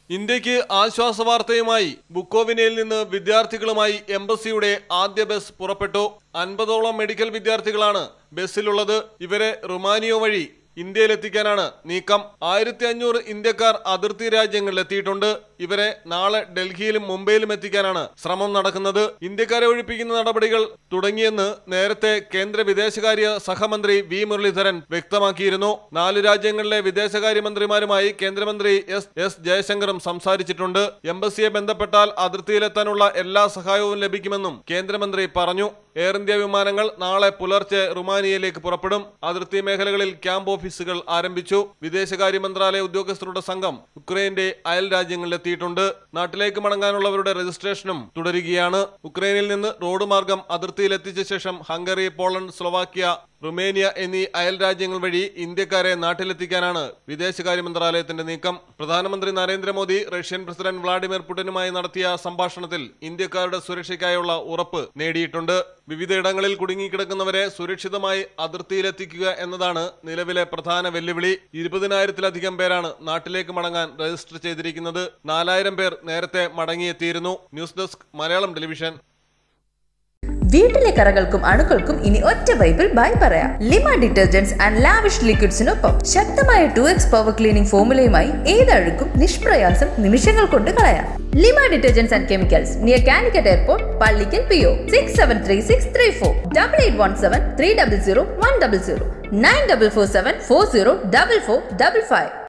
ഇന്ത്യക്ക് ആശ്വാസ വാർത്തയുമായി ബുക്കോവിനയിൽ നിന്ന് വിദ്യാർത്ഥികളുമായി എംബസിയുടെ ആദ്യ ബസ് പുറപ്പെട്ടു അൻപതോളം മെഡിക്കൽ വിദ്യാർത്ഥികളാണ് ബസ്സിലുള്ളത് ഇവരെ റുമാനിയോ വഴി ഇന്ത്യയിലെത്തിക്കാനാണ് നീക്കം ആയിരത്തി അഞ്ഞൂറ് ഇന്ത്യക്കാർ അതിർത്തി രാജ്യങ്ങളിൽ എത്തിയിട്ടുണ്ട് ഇവരെ നാളെ ഡൽഹിയിലും മുംബൈയിലും എത്തിക്കാനാണ് ശ്രമം നടക്കുന്നത് ഇന്ത്യക്കാരെ ഒഴിപ്പിക്കുന്ന നടപടികൾ തുടങ്ങിയെന്ന് നേരത്തെ കേന്ദ്ര വിദേശകാര്യ സഹമന്ത്രി വി മുരളീധരൻ വ്യക്തമാക്കിയിരുന്നു നാല് രാജ്യങ്ങളിലെ വിദേശകാര്യമന്ത്രിമാരുമായി കേന്ദ്രമന്ത്രി എസ് എസ് ജയശങ്കറും സംസാരിച്ചിട്ടുണ്ട് എംബസിയെ ബന്ധപ്പെട്ടാൽ അതിർത്തിയിലെത്താനുള്ള എല്ലാ സഹായവും ലഭിക്കുമെന്നും കേന്ദ്രമന്ത്രി പറഞ്ഞു എയർ ഇന്ത്യ വിമാനങ്ങൾ നാളെ പുലർച്ചെ റുമാനിയയിലേക്ക് പുറപ്പെടും അതിർത്തി മേഖലകളിൽ ക്യാമ്പ് ഓഫീസുകൾ ആരംഭിച്ചു വിദേശകാര്യ മന്ത്രാലയ ഉദ്യോഗസ്ഥരുടെ സംഘം ഉക്രൈന്റെ അയൽ രാജ്യങ്ങളിലെത്തിയിട്ടുണ്ട് നാട്ടിലേക്ക് മടങ്ങാനുള്ളവരുടെ രജിസ്ട്രേഷനും തുടരുകയാണ് ഉക്രൈനിൽ നിന്ന് റോഡ് മാർഗം അതിർത്തിയിൽ എത്തിച്ച ശേഷം ഹംഗറി പോളണ്ട് സ്ലൊവാക്യ റുമേനിയ എന്നീ അയൽ രാജ്യങ്ങൾ വഴി ഇന്ത്യക്കാരെ നാട്ടിലെത്തിക്കാനാണ് വിദേശകാര്യ മന്ത്രാലയത്തിന്റെ നീക്കം പ്രധാനമന്ത്രി നരേന്ദ്രമോദി റഷ്യൻ പ്രസിഡന്റ് വ്ളാഡിമിർ പുടിനുമായി നടത്തിയ സംഭാഷണത്തിൽ ഇന്ത്യക്കാരുടെ സുരക്ഷയ്ക്കായുള്ള ഉറപ്പ് നേടിയിട്ടുണ്ട് വിവിധയിടങ്ങളിൽ കുടുങ്ങിക്കിടക്കുന്നവരെ സുരക്ഷിതമായി അതിർത്തിയിലെത്തിക്കുക എന്നതാണ് നിലവിലെ പ്രധാന വെല്ലുവിളി ഇരുപതിനായിരത്തിലധികം പേരാണ് നാട്ടിലേക്ക് മടങ്ങാൻ രജിസ്റ്റർ ചെയ്തിരിക്കുന്നത് നാലായിരം പേർ നേരത്തെ മടങ്ങിയെത്തിയിരുന്നു ന്യൂസ് ഡെസ്ക് മലയാളം ടെലിവിഷൻ വീട്ടിലെ കറകൾക്കും അണുക്കൾക്കും ഇനി ഒറ്റ പൈപ്പിൽ ബൈ പറയാം ലിമ ഡിറ്റർജൻസ് ആൻഡ് ലാവിഷ് ലിക്വിഡ്സിനൊപ്പം ശക്തമായ ടു എക്സ് പവർ ക്ലീനിംഗ് ഫോമുലയുമായി ഏതഴുക്കും നിഷ്പ്രയാസം നിമിഷങ്ങൾ കൊണ്ട് കളയാം Lima detergents and chemicals near Calicut airport Pallikkal P O six seven three six three four double eight one seven three double zero one double zero nine double four seven four zero double four double five